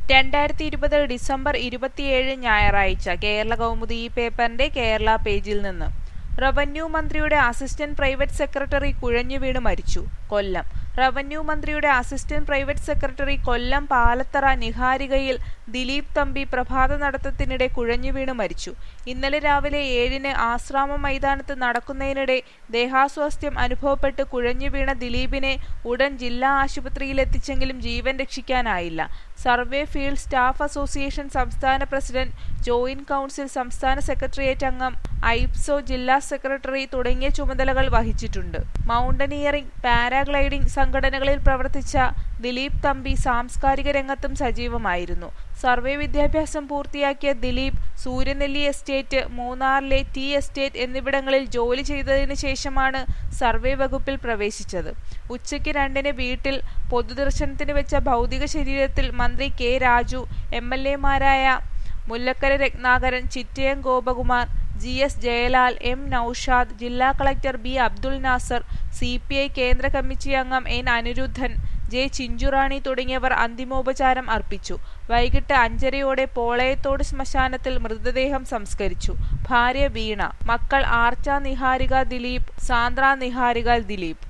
രണ്ടായിരത്തി ഇരുപത് ഡിസംബർ ഇരുപത്തിയേഴ് ഞായറാഴ്ച കേരള കൗമുദി ഈ പേപ്പറിന്റെ കേരള പേജിൽ നിന്ന് റവന്യൂ മന്ത്രിയുടെ അസിസ്റ്റന്റ് പ്രൈവറ്റ് സെക്രട്ടറി കുഴഞ്ഞു വീണ് മരിച്ചു കൊല്ലം റവന്യൂ മന്ത്രിയുടെ assistant private secretary Kollam Palathara നിഹാരികയിൽ ദിലീപ് തമ്പി പ്രഭാത നടത്തത്തിനിടെ കുഴഞ്ഞു വീണ് മരിച്ചു ഇന്നലെ രാവിലെ ഏഴിന് ആശ്രാമ മൈതാനത്ത് നടക്കുന്നതിനിടെ ദേഹാസ്വാസ്ഥ്യം അനുഭവപ്പെട്ട് കുഴഞ്ഞു വീണ ദിലീപിനെ ഉടൻ ജില്ലാ ആശുപത്രിയിലെത്തിച്ചെങ്കിലും ജീവൻ രക്ഷിക്കാനായില്ല സർവേ ഫീൽഡ് സ്റ്റാഫ് അസോസിയേഷൻ സംസ്ഥാന പ്രസിഡന്റ് ജോയിന്റ് കൌൺസിൽ സംസ്ഥാന സെക്രട്ടേറിയറ്റ് അംഗം ഐപ്സോ ജില്ലാ സെക്രട്ടറി തുടങ്ങിയ ചുമതലകൾ വഹിച്ചിട്ടുണ്ട് മൗണ്ടനിയറിംഗ് പാരാഗ്ലൈഡിംഗ് സംഘടനകളിൽ പ്രവർത്തിച്ച ദിലീപ് തമ്പി സാംസ്കാരിക രംഗത്തും സജീവമായിരുന്നു സർവേ വിദ്യാഭ്യാസം പൂർത്തിയാക്കിയ ദിലീപ് സൂര്യനെല്ലി എസ്റ്റേറ്റ് മൂന്നാറിലെ ടി എസ്റ്റേറ്റ് എന്നിവിടങ്ങളിൽ ജോലി ചെയ്തതിനു ശേഷമാണ് സർവേ വകുപ്പിൽ പ്രവേശിച്ചത് ഉച്ചയ്ക്ക് രണ്ടിന് വീട്ടിൽ പൊതുദർശനത്തിന് വെച്ച ഭൗതിക ശരീരത്തിൽ മന്ത്രി കെ രാജു എം എൽ എമാരായ Mullakkara Ratnakaran Chittayam Gopakumar G S Jayalal M Noushad ജില്ലാ collector B Abdul Nasser C P I കേന്ദ്ര കമ്മിറ്റി അംഗം എൻ അനിരുദ്ധൻ ജെ ചിഞ്ചുറാണി തുടങ്ങിയവർ അന്തിമോപചാരം അർപ്പിച്ചു വൈകിട്ട് അഞ്ചരയോടെ പോളയത്തോട് ശ്മശാനത്തിൽ മൃതദേഹം സംസ്കരിച്ചു ഭാര്യ വീണ മക്കൾ ആർച്ച നിഹാരിക ദിലീപ് സാന്ദ്ര നിഹാരിക ദിലീപ്